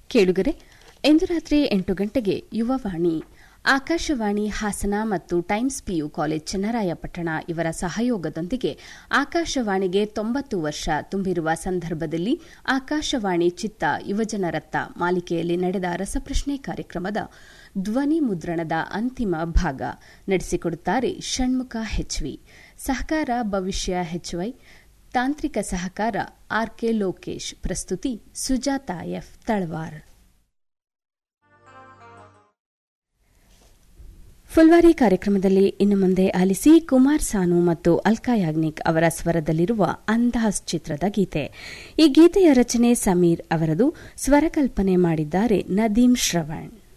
ಕೇಳುಗರೆ ಇಂದು ರಾತ್ರಿ ಎಂಟು ಗಂಟೆಗೆ ಯುವವಾಣಿ ಆಕಾಶವಾಣಿ ಹಾಸನ ಮತ್ತು ಟೈಮ್ಸ್ ಪಿಯು ಕಾಲೇಜ್ ಚನ್ನರಾಯಪಟ್ಟಣ ಇವರ ಸಹಯೋಗದೊಂದಿಗೆ ಆಕಾಶವಾಣಿಗೆ ತೊಂಬತ್ತು ವರ್ಷ ತುಂಬಿರುವ ಸಂದರ್ಭದಲ್ಲಿ ಆಕಾಶವಾಣಿ ಚಿತ್ತ ಯುವಜನರತ್ತ ಮಾಲಿಕೆಯಲ್ಲಿ ನಡೆದ ರಸಪ್ರಶ್ನೆ ಕಾರ್ಯಕ್ರಮದ ಧ್ವನಿ ಮುದ್ರಣದ ಅಂತಿಮ ಭಾಗ ನಡೆಸಿಕೊಡುತ್ತಾರೆ ಷಣ್ಮುಖ ಹೆಚ್ವಿ ಸಹಕಾರ ಭವಿಷ್ಯ ಹೆಚ್ವೈ ತಾಂತ್ರಿಕ ಸಹಕಾರ ಆರ್ಕೆ ಲೋಕೇಶ್ ಪ್ರಸ್ತುತಿ ಸುಜಾತ ಎಫ್ ತಳವಾರ್ ಫುಲ್ವಾರಿ ಕಾರ್ಯಕ್ರಮದಲ್ಲಿ ಇನ್ನು ಮುಂದೆ ಆಲಿಸಿ ಕುಮಾರ್ ಸಾನು ಮತ್ತು ಅಲ್ಕಾ ಯಾಗ್ನಿಕ್ ಅವರ ಸ್ವರದಲ್ಲಿರುವ ಅಂದಾಜ್ ಚಿತ್ರದ ಗೀತೆ ಈ ಗೀತೆಯ ರಚನೆ ಸಮೀರ್ ಅವರದು ಸ್ವರಕಲ್ಪನೆ ಮಾಡಿದ್ದಾರೆ ನದೀಂ ಶ್ರವಣ್